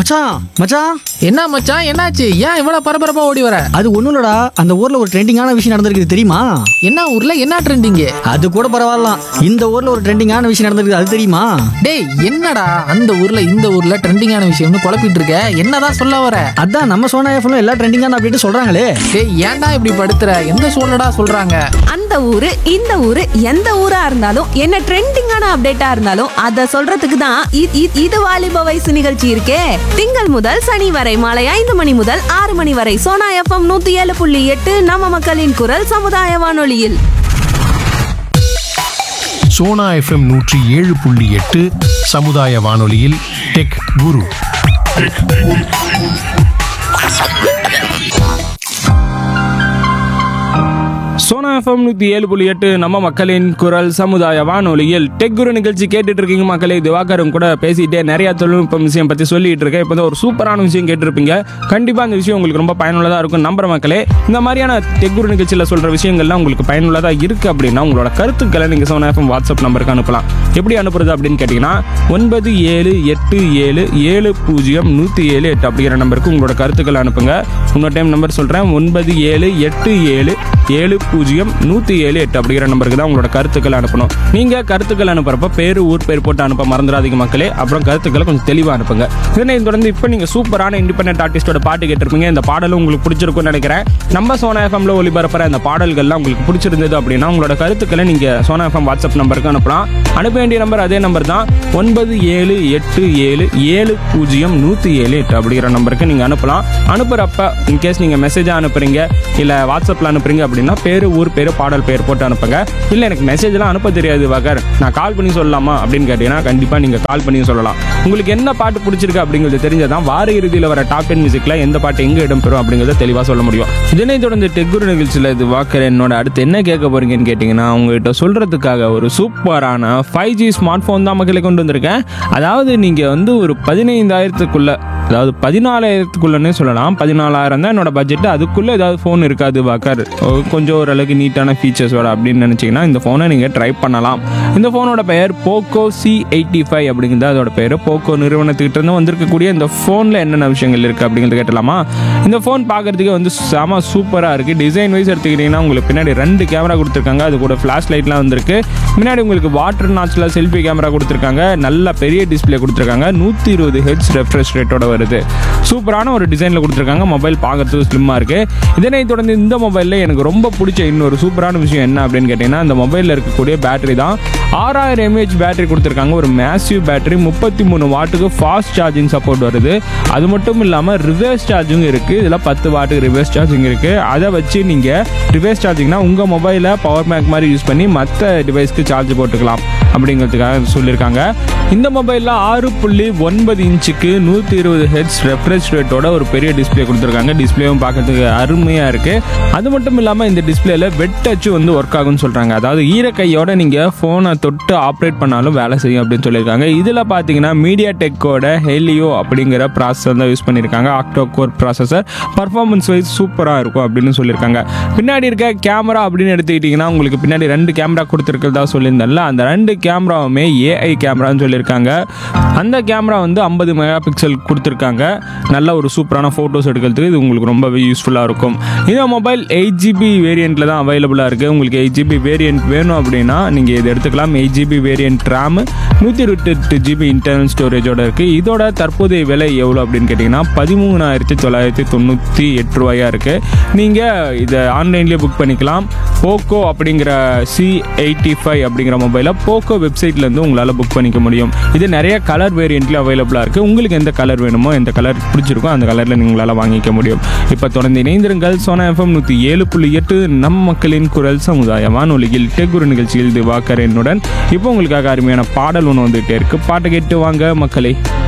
மச்சான் மச்சான் என்ன மச்சான் என்னாச்சு ஏன் இவ்வளவு பரபரப்பா ஓடி வர அது ஒண்ணும் இல்லடா அந்த ஊர்ல ஒரு ட்ரெண்டிங்கான விஷயம் நடந்திருக்குது தெரியுமா என்ன ஊர்ல என்ன ட்ரெண்டிங் அது கூட பரவாயில்ல இந்த ஊர்ல ஒரு ட்ரெண்டிங்கான விஷயம் நடந்திருக்குது அது தெரியுமா டேய் என்னடா அந்த ஊர்ல இந்த ஊர்ல ட்ரெண்டிங்கான விஷயம்னு குழப்பிட்டு இருக்க என்னதான் சொல்ல வர அதான் நம்ம சோனா எஃப்ல எல்லா ட்ரெண்டிங்கான அப்படின்னு சொல்றாங்களே டேய் ஏன்டா இப்படி படுத்துற எந்த சூழ்நிடா சொல்றாங்க அந்த ஊரு இந்த ஊரு எந்த ஊரா இருந்தாலும் என்ன ட்ரெண்டிங்கான அப்டேட்டா இருந்தாலும் அத சொல்றதுக்கு தான் இ- இ- இது வாலிப வயசு நிகழ்ச்சி இருக்கே திங்கள் முதல் சனி வரை மாலை ஐந்து மணி முதல் ஆறு மணி வரை சோனா எஃப்எம் நூத்தி ஏழு புள்ளி எட்டு நம்ம மக்களின் குரல் சமுதாய வானொலியில் சோனா எஃப்எம் நூற்றி ஏழு புள்ளி எட்டு சமுதாய வானொலியில் டெக் குரு சோனா எஃப்எம் நூற்றி ஏழு புள்ளி எட்டு நம்ம மக்களின் குரல் சமுதாய வானொலியில் டெக் குரு நிகழ்ச்சி கேட்டுட்டு இருக்கீங்க மக்களே திவாகரும் கூட பேசிட்டே நிறைய தொழில்நுட்பம் விஷயம் பற்றி சொல்லிட்டு இருக்கேன் இப்போ ஒரு சூப்பரான விஷயம் கேட்டிருப்பீங்க கண்டிப்பாக அந்த விஷயம் உங்களுக்கு ரொம்ப பயனுள்ளதாக இருக்கும் நம்புற மக்களே இந்த மாதிரியான டெக் குரு நிகழ்ச்சியில் சொல்கிற விஷயங்கள்லாம் உங்களுக்கு பயனுள்ளதாக இருக்குது அப்படின்னா உங்களோட கருத்துக்களை நீங்கள் சோனா எஃப்எம் வாட்ஸ்அப் நம்பருக்கு அனுப்பலாம் எப்படி அனுப்புறது அப்படின்னு கேட்டிங்கன்னா ஒன்பது ஏழு எட்டு ஏழு ஏழு பூஜ்ஜியம் நூற்றி ஏழு எட்டு அப்படிங்கிற நம்பருக்கு உங்களோட கருத்துக்களை அனுப்புங்க இன்னொரு டைம் நம்பர் சொல்கிறேன் ஒன்பது ஏழு எட்டு ஏழு ஏழு பூஜ்ஜியம் நூற்றி ஏழு எட்டு அப்படிங்கிற நம்பருக்கு தான் உங்களோட கருத்துக்கள் அனுப்பணும் நீங்கள் கருத்துக்கள் அனுப்புறப்ப பேர் ஊர் பேர் போட்டு அனுப்ப மறந்துடாதீங்க மக்களே அப்புறம் கருத்துக்களை கொஞ்சம் தெளிவாக அனுப்புங்க இதனை தொடர்ந்து இப்போ நீங்கள் சூப்பரான இண்டிபெண்டன்ட் ஆர்டிஸ்டோட பாட்டு கேட்டிருப்பீங்க இந்த பாடலும் உங்களுக்கு பிடிச்சிருக்கும்னு நினைக்கிறேன் நம்ம சோனா எஃப்எம்ல ஒளிபரப்புற இந்த பாடல்கள்லாம் உங்களுக்கு பிடிச்சிருந்தது அப்படின்னா உங்களோட கருத்துக்களை நீங்கள் சோனா எஃப்எம் வாட்ஸ்அப் நம்பருக்கு அனுப்பலாம் அனுப்ப வேண்டிய நம்பர் அதே நம்பர் தான் ஒன்பது ஏழு எட்டு ஏழு ஏழு பூஜ்ஜியம் நூற்றி ஏழு எட்டு அப்படிங்கிற நம்பருக்கு நீங்கள் அனுப்பலாம் அனுப்புகிறப்ப இன்கேஸ் நீங்கள் மெசேஜாக அனுப்புறீங்க இல்லை வாட்ஸ்அப்பில் அனுப்புறீங்க அப்படின்னா பேர் ஊர் பேர் பாடல் பேர் போட்டு அனுப்புங்க இல்லை எனக்கு மெசேஜ்லாம் அனுப்ப தெரியாது வகர் நான் கால் பண்ணி சொல்லலாமா அப்படின்னு கேட்டீங்கன்னா கண்டிப்பாக நீங்கள் கால் பண்ணி சொல்லலாம் உங்களுக்கு என்ன பாட்டு பிடிச்சிருக்கு அப்படிங்கிறது தெரிஞ்சதான் வார இறுதியில் வர டாப் டென் மியூசிக்கில் எந்த பாட்டு எங்கே இடம்பெறும் அப்படிங்கிறத தெளிவாக சொல்ல முடியும் இதனை தொடர்ந்து டெக்குரு நிகழ்ச்சியில் இது வாக்கர் என்னோட அடுத்து என்ன கேட்க போறீங்கன்னு கேட்டிங்கன்னா உங்ககிட்ட சொல்கிறதுக்காக ஒரு சூப்பரான ஃபைவ் ஜி ஸ்மார்ட் ஃபோன் தான் மக்களை கொண்டு வந்திருக்கேன் அதாவது நீங்கள் வந்து ஒரு பதினைந்தாயிரத்துக்குள்ள அதாவது பதினாலாயிரத்துக்குள்ளனே சொல்லலாம் பதினாலாயிரம் தான் என்னோட பட்ஜெட் அதுக்குள்ளே ஏதாவது ஃபோன் இருக்காது வாக்கர் கொஞ்சம் ஓரளவுக்கு நீட்டான ஃபீச்சர்ஸோட அப்படின்னு நினச்சிங்கன்னா இந்த ஃபோனை நீங்கள் ட்ரை பண்ணலாம் இந்த ஃபோனோட பெயர் போக்கோ சி எயிட்டி ஃபைவ் அப்படிங்கிறது அதோட பெயர் போக்கோ நிறுவனத்துக்கிட்ட இருந்து வந்திருக்கக்கூடிய இந்த ஃபோனில் என்னென்ன விஷயங்கள் இருக்குது அப்படிங்கிறது கேட்டலாமா இந்த ஃபோன் பார்க்கறதுக்கு வந்து செம சூப்பராக இருக்குது டிசைன் வைஸ் எடுத்துக்கிட்டிங்கன்னா உங்களுக்கு பின்னாடி ரெண்டு கேமரா கொடுத்துருக்காங்க அது கூட ஃப்ளாஷ் லைட்லாம் வந்திருக்கு முன்னாடி உங்களுக்கு வாட்டர் நாச்சில் செல்ஃபி கேமரா கொடுத்துருக்காங்க நல்ல பெரிய டிஸ்ப்ளே கொடுத்துருக்காங்க நூற்றி இருபது ஹெச் ரெஃப்ரெஷ் ரேட்டோட வருது சூப்பரான ஒரு டிசைனில் கொடுத்துருக்காங்க மொபைல் பார்க்கறதுக்கு ஸ்லிம்மாக இருக்குது இதனை தொடர்ந்து இந்த மொபைலில் எனக்கு ரொம்ப பிடிச்ச இன்னொரு சூப்பரான விஷயம் என்ன அப்படின்னு கேட்டிங்கன்னா இந்த மொபைலில் இருக்கக்கூடிய பேட்டரி தான் ஆறாயிரம் எம்ஏஹெச் பேட்டரி கொடுத்துருக்காங்க ஒரு மேசிவ் பேட்டரி முப்பத்தி மூணு வாட்டுக்கு ஃபாஸ்ட் சார்ஜிங் சப்போர்ட் வருது அது மட்டும் இல்லாமல் ரிவர்ஸ் சார்ஜிங் இருக்குது இதில் பத்து வாட்டுக்கு ரிவர்ஸ் சார்ஜிங் இருக்குது அதை வச்சு நீங்கள் ரிவர்ஸ் சார்ஜிங்னா உங்கள் மொபைலை பவர் பேங்க் மாதிரி யூஸ் பண்ணி மற்ற டிவைஸ்க்கு சார்ஜ் போட்டுக்கலாம் அப்படிங்கிறதுக்காக சொல்லியிருக்காங்க இந்த மொபைலில் ஆறு புள்ளி ஒன்பது இன்ச்சுக்கு நூற்றி இருபது ஹெட்ஸ் ரெஃப்ரெஷ் ரேட்டோட ஒரு பெரிய டிஸ்ப்ளே கொடுத்துருக்காங்க டிஸ்ப்ளேவும் பார்க்கறதுக்கு அருமையாக இருக்குது அது மட்டும் இல்லாமல் இந்த டிஸ்ப்ளேல வெட் டச் வந்து ஒர்க் ஆகும்னு சொல்கிறாங்க அதாவது ஈரக்கையோட நீங்கள் ஃபோனை தொட்டு ஆப்ரேட் பண்ணாலும் வேலை செய்யும் அப்படின்னு சொல்லியிருக்காங்க இதில் பார்த்தீங்கன்னா மீடியா டெக்கோட ஹெலியோ அப்படிங்கிற ப்ராசஸர் தான் யூஸ் பண்ணியிருக்காங்க octa core processor performance wise சூப்பராக இருக்கும் அப்படின்னு சொல்லியிருக்காங்க பின்னாடி இருக்க கேமரா அப்படின்னு எடுத்துக்கிட்டிங்கன்னா உங்களுக்கு பின்னாடி ரெண்டு கேமரா கொடுத்துருக்கிறதா சொல்லியிருந்தேன்ல அந்த ரெண்டு கேமராவுமே ஏஐ கேமரான்னு சொல்லியிருக்காங்க அந்த கேமரா வந்து ஐம்பது மெகா பிக்சல் கொடுத்துருக்காங்க நல்ல ஒரு சூப்பரான ஃபோட்டோஸ் எடுக்கிறதுக்கு இது உங்களுக்கு ரொம்பவே யூஸ்ஃபுல்லாக இருக்கும் இந்த மொபைல் எயிட் ஜிபி வேரியண்ட்டில் தான் அவைலபிளாக இருக்குது உங்களுக்கு எயிட் ஜிபி வேரியண்ட் வேணும் அப்படின்னா நீங்கள் இதை எடுத்துக்கலாம் எயிட் ஜிபி வேரியண்ட் ரேமு நூற்றி இருபத்தெட்டு ஜிபி இன்டர்னல் ஸ்டோரேஜோட இருக்குது இதோட தற்போதைய விலை எவ்வளோ அப்படின்னு கேட்டிங்கன்னா பதிமூணாயிரத்தி தொள்ளாயிரத்தி தொண்ணூற்றி எட்டு ரூபாயா இருக்குது நீங்கள் இதை ஆன்லைன்லேயே புக் பண்ணிக்கலாம் போக்கோ அப்படிங்கிற சி எயிட்டி ஃபைவ் அப்படிங்கிற மொபைலை போக்கோ வெப்சைட்லேருந்து உங்களால் புக் பண்ணிக்க முடியும் இது நிறைய கலர் வேரியண்ட்லேயும் அவைலபிளாக இருக்குது உங்களுக்கு எந்த கலர் வேணுமோ எந்த கலர் பிடிச்சிருக்கோ அந்த கலரில் உங்களால் வாங்கிக்க முடியும் இப்போ தொடர்ந்து இணைந்திருங்கள் சோனா எஃப்எம் நூற்றி ஏழு புள்ளி எட்டு நம் மக்களின் குரல் சமுதாய வானொலியில் டெகுரு நிகழ்ச்சியில் திவாகர் என்னுடன் இப்போ உங்களுக்காக அருமையான பாடல் ஒன்று வந்துகிட்டே இருக்கு பாட்டை கேட்டு வாங்க மக்களே